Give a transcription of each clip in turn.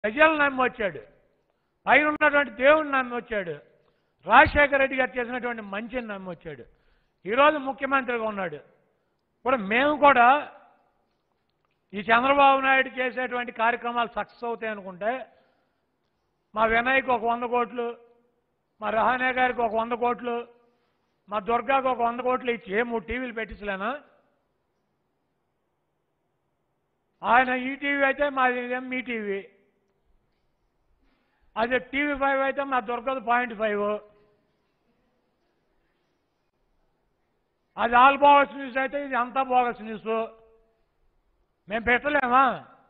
ప్రజలను నమ్మి వచ్చాడు పైన ఉన్నటువంటి దేవుడిని నమ్మి వచ్చాడు రాజశేఖర రెడ్డి గారు చేసినటువంటి మంచిని నమ్మి వచ్చాడు ఈరోజు ముఖ్యమంత్రిగా ఉన్నాడు ఇప్పుడు మేము కూడా ఈ చంద్రబాబు నాయుడు చేసేటువంటి కార్యక్రమాలు సక్సెస్ అవుతాయి అనుకుంటే మా వినయ్కి ఒక వంద కోట్లు మా రహానే గారికి ఒక వంద కోట్లు మా దుర్గాకు ఒక వంద కోట్లు ఇచ్చి ఏ మూడు టీవీలు పెట్టించలేనా ఆయన ఈ టీవీ అయితే మాది ఇదేం మీ టీవీ అదే టీవీ ఫైవ్ అయితే మా దుర్గది పాయింట్ ఫైవ్ అది ఆల్ బోగస్ న్యూస్ అయితే ఇది అంతా బోగస్ న్యూస్ మేము పెట్టలేమా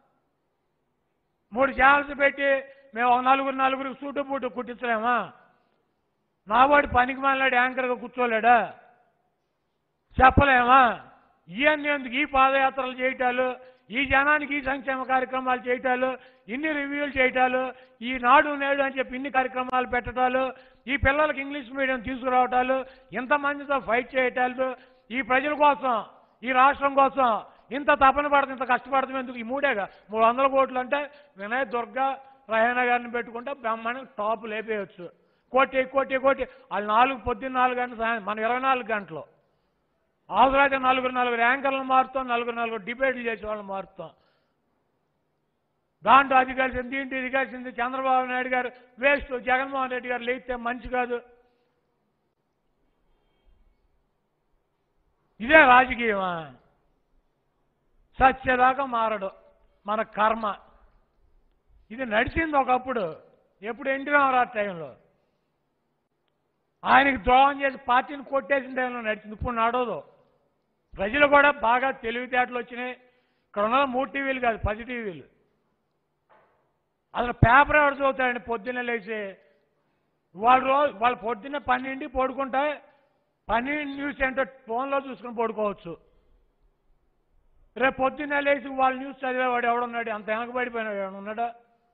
మూడు ఛానల్స్ పెట్టి మేము ఒక నలుగురు నలుగురికి సూటు బూటు కుట్టించలేమా నావాడి పనికి మాలాడు యాంకర్గా కూర్చోలేడా చెప్పలేమా ఇవన్నీ ఎందుకు ఈ పాదయాత్రలు చేయటాలు ఈ జనానికి ఈ సంక్షేమ కార్యక్రమాలు చేయటాలు ఇన్ని రివ్యూలు చేయటాలు ఈ నాడు నేడు అని చెప్పి ఇన్ని కార్యక్రమాలు పెట్టడాలు ఈ పిల్లలకి ఇంగ్లీష్ మీడియం తీసుకురావటాలు ఇంతమందితో ఫైట్ చేయటాలు ఈ ప్రజల కోసం ఈ రాష్ట్రం కోసం ఇంత తపన పడుతుంది ఇంత కష్టపడుతుంది ఎందుకు ఈ మూడేగా మూడు వందల కోట్లు అంటే వినయ్ దుర్గా రహేనా గారిని పెట్టుకుంటే బ్రహ్మాండం టాప్ లేపేయచ్చు కోటి కోటి కోటి వాళ్ళు నాలుగు పొద్దున్న నాలుగు గంటలు సాయం- మనం ఇరవై నాలుగు గంటలు అవసరమైతే నలుగురు నలుగురు యాంకర్లను మారుతాం నలుగురు నలుగురు డిబేట్లు చేసే వాళ్ళని మారుతాం దాంట్లో అది కలిసింది దీంట్లో ఇది కలిసింది చంద్రబాబు నాయుడు గారు వేస్ట్ జగన్మోహన్ రెడ్డి గారు లేస్తే మంచి కాదు ఇదే రాజకీయమా సత్యదాకా మారడు మన కర్మ ఇది నడిచింది ఒకప్పుడు ఎప్పుడు ఎన్టీ రామారావు టైంలో ఆయనకి ద్రోహం చేసి పార్టీని కొట్టేసిన టైంలో నడిచింది ఇప్పుడు నడవదు ప్రజలు కూడా బాగా తెలివితేటలు వచ్చినాయి ఇక్కడ ఉన్నది మూడు టీవీలు కాదు పది టీవీలు అసలు పేపర్ ఎవరు చదువుతాడండి పొద్దున్నే లేచి వాళ్ళ రోజు వాళ్ళు పొద్దున్నే పన్నెండింటికి పడుకుంటే పన్నెండు న్యూస్ ఏంటో ఫోన్లో చూసుకుని పడుకోవచ్చు రేపు పొద్దున్నే లేచి వాళ్ళ న్యూస్ చదివేవాడు ఎవడున్నాడు అంత వెనకబడిపోయినాడు ఎవడు ఉన్నాడా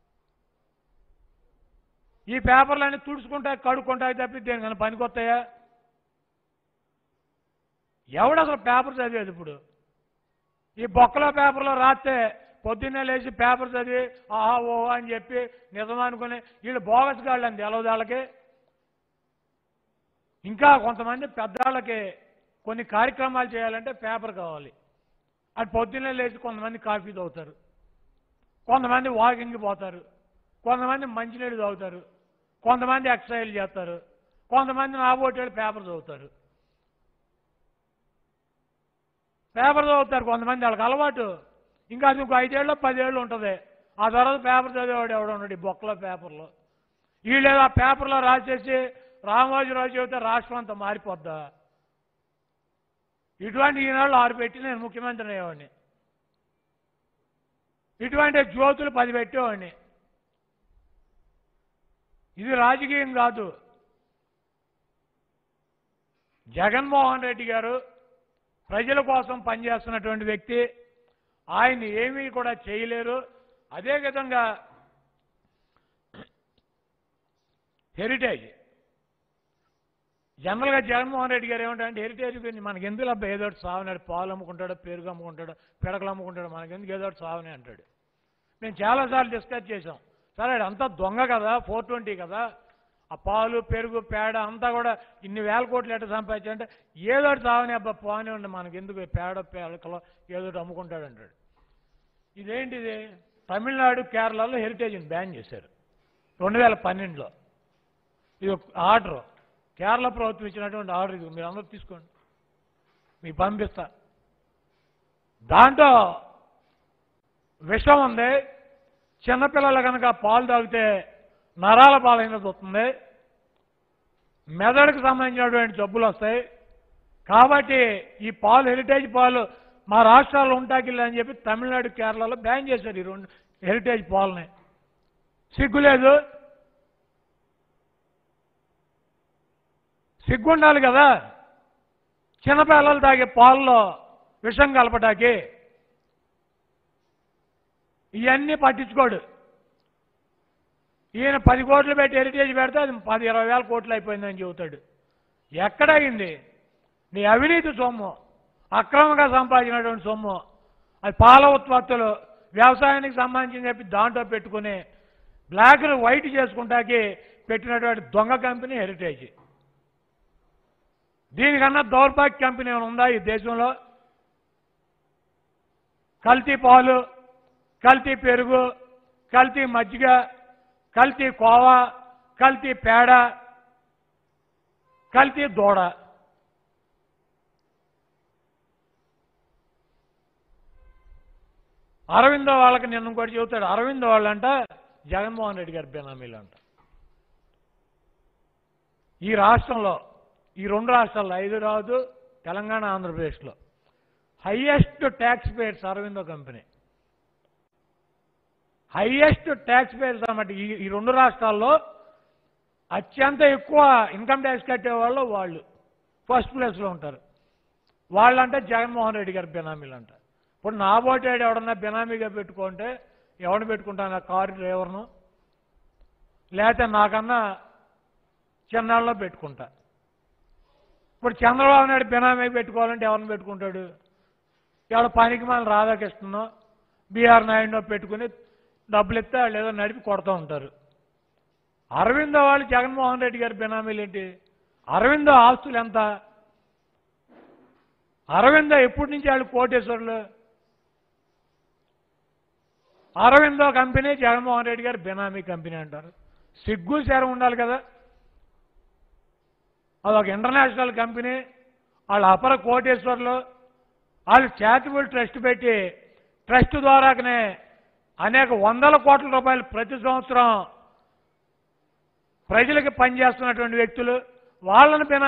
ఈ పేపర్లన్నీ తుడుచుకుంటాయి కడుక్కుంటాయి తప్పి దేనికన్నా పనికొస్తాయా ఎవడు అసలు పేపర్ చదివేది ఇప్పుడు ఈ బొక్కలో పేపర్లో రాస్తే పొద్దున్నే లేచి పేపర్ చదివి ఆహా ఓహో అని చెప్పి నిజం అనుకుని వీళ్ళు బోగస్ గాళ్ళు అంది ఎలవదాళ్ళకి ఇంకా కొంతమంది పెద్దాళ్ళకి కొన్ని కార్యక్రమాలు చేయాలంటే పేపర్ కావాలి అది పొద్దున్నే లేచి కొంతమంది కాఫీ తాగుతారు కొంతమంది వాకింగ్కి పోతారు కొంతమంది మంచినీళ్ళు తాగుతారు కొంతమంది ఎక్సర్సైజ్ చేస్తారు కొంతమంది నాబోటేళ్ళు పేపర్ చదువుతారు పేపర్ చదువుతారు కొంతమంది వాళ్ళకి అలవాటు ఇంకా అది ఇంకో ఐదేళ్ళు పదేళ్ళు ఉంటుంది ఆ తర్వాత పేపర్ చదివేవాడు ఎవడో ఉన్నాడు ఈ బొక్కలో పేపర్లో వీళ్ళు ఆ పేపర్లో రాసేసి రామోజీరావు చెబితే రాష్ట్రం అంతా మారిపోద్దా ఇటువంటి ఈనాళ్ళు ఆరు పెట్టి నేను ముఖ్యమంత్రి అయ్యేవాడిని ఇటువంటి జ్యోతులు పది పెట్టేవాడిని ఇది రాజకీయం కాదు జగన్మోహన్ రెడ్డి గారు ప్రజల కోసం పనిచేస్తున్నటువంటి వ్యక్తి ఆయన ఏమీ కూడా చేయలేరు అదే విధంగా హెరిటేజ్ జనరల్గా జగన్మోహన్ రెడ్డి గారు ఏమంటారంటే హెరిటేజ్ గురించి మనకి ఎందుకు అబ్బాయి ఏదో ఒకటి సావనాడు పాలు అమ్ముకుంటాడు పెరుగు అమ్ముకుంటాడు పిడకలు అమ్ముకుంటాడు మనకి ఎందుకు ఏదో ఒకటి సావనే అంటాడు మేము చాలాసార్లు డిస్కస్ చేసాం సరే అంతా దొంగ కదా ఫోర్ ట్వంటీ కదా ఆ పాలు పెరుగు పేడ అంతా కూడా ఇన్ని వేల కోట్లు ఎట్ట సంపాదించాలంటే ఏదో ఒకటి సావని అబ్బా పోనీ ఉండి మనకి ఎందుకు ఈ పేడ పేడకలో ఏదో ఒకటి అమ్ముకుంటాడు అంటాడు ఇదేంటిది తమిళనాడు కేరళలో హెరిటేజ్ని బ్యాన్ చేశారు రెండు వేల పన్నెండులో ఇది ఒక ఆర్డర్ కేరళ ప్రభుత్వం ఇచ్చినటువంటి ఆర్డర్ ఇది మీరు అందరూ తీసుకోండి మీకు పంపిస్తా దాంట్లో విషం ఉంది చిన్నపిల్లలు కనుక పాలు తాగితే నరాల పాలైనది వస్తుంది మెదడుకు సంబంధించినటువంటి జబ్బులు వస్తాయి కాబట్టి ఈ పాలు హెరిటేజ్ పాలు మా రాష్ట్రాల్లో ఉంటాకిల్లు అని చెప్పి తమిళనాడు కేరళలో బ్యాన్ చేశారు ఈ రెండు హెరిటేజ్ పాలని సిగ్గులేదు సిగ్గుండాలి కదా చిన్నపిల్లలు తాగే పాలలో విషం కలపటానికి ఇవన్నీ పట్టించుకోడు ఈయన పది కోట్లు పెట్టి హెరిటేజ్ పెడితే అది పది ఇరవై వేల కోట్లు అయిపోయిందని చెబుతాడు ఎక్కడైంది నీ అవినీతి సొమ్ము అక్రమంగా సంపాదించినటువంటి సొమ్ము అది పాల ఉత్పత్తులు వ్యవసాయానికి సంబంధించి చెప్పి దాంట్లో పెట్టుకుని బ్లాక్ను వైట్ చేసుకుంటాకి పెట్టినటువంటి దొంగ కంపెనీ హెరిటేజ్ దీనికన్నా దౌర్భాగ్య కంపెనీ ఏమైనా ఉందా ఈ దేశంలో కల్తీ పాలు కల్తీ పెరుగు కల్తీ మజ్జిగ కల్తీ కోవా కల్తీ పేడ కల్తీ దూడ అరవిందో వాళ్ళకి నిన్న ఇంకోటి చెబుతాడు అరవిందో వాళ్ళంట జగన్మోహన్ రెడ్డి గారి బెనామీలు అంట ఈ రాష్ట్రంలో ఈ రెండు రాష్ట్రాల్లో హైదరాబాదు తెలంగాణ ఆంధ్రప్రదేశ్లో highest tax payers Aurobindo company highest tax payers అన్నమాట ఈ ఈ రెండు రాష్ట్రాల్లో అత్యంత ఎక్కువ ఇన్కమ్ ట్యాక్స్ కట్టే వాళ్ళు వాళ్ళు ఫస్ట్ ప్లేస్లో ఉంటారు వాళ్ళంటే జగన్మోహన్ రెడ్డి గారి బెనామీలు అంట ఇప్పుడు నా ఓటేడు ఎవడన్నా బెనామీగా పెట్టుకుంటే ఎవరిని పెట్టుకుంటాను కారు డ్రైవర్ను లేకపోతే నాకన్నా చిన్నాళ్ళలో పెట్టుకుంటా ఇప్పుడు చంద్రబాబు నాయుడు బెనామీ పెట్టుకోవాలంటే ఎవరిని పెట్టుకుంటాడు ఎవడ పనికి మన రాధాకృష్ణనో బీఆర్ నాయుడునో పెట్టుకుని డబ్బులు ఇస్తే వాళ్ళు ఏదో నడిపి కొడుతూ ఉంటారు అరవిందో వాళ్ళు జగన్మోహన్ రెడ్డి గారి బెనామీలు ఏంటి అరవిందో ఆస్తులు ఎంత అరవిందో ఎప్పటి నుంచి వాళ్ళు కోటేశ్వరులు అరవిందో కంపెనీ జగన్మోహన్ రెడ్డి గారు బెనామీ కంపెనీ అంటారు సిగ్గు శరం ఉండాలి కదా అదొక ఇంటర్నేషనల్ కంపెనీ వాళ్ళ అపర కోటేశ్వర్లు వాళ్ళు చారిటబుల్ ట్రస్ట్ పెట్టి ట్రస్ట్ ద్వారానే అనేక వందల కోట్ల రూపాయలు ప్రతి సంవత్సరం ప్రజలకు పనిచేస్తున్నటువంటి వ్యక్తులు వాళ్ళని బినా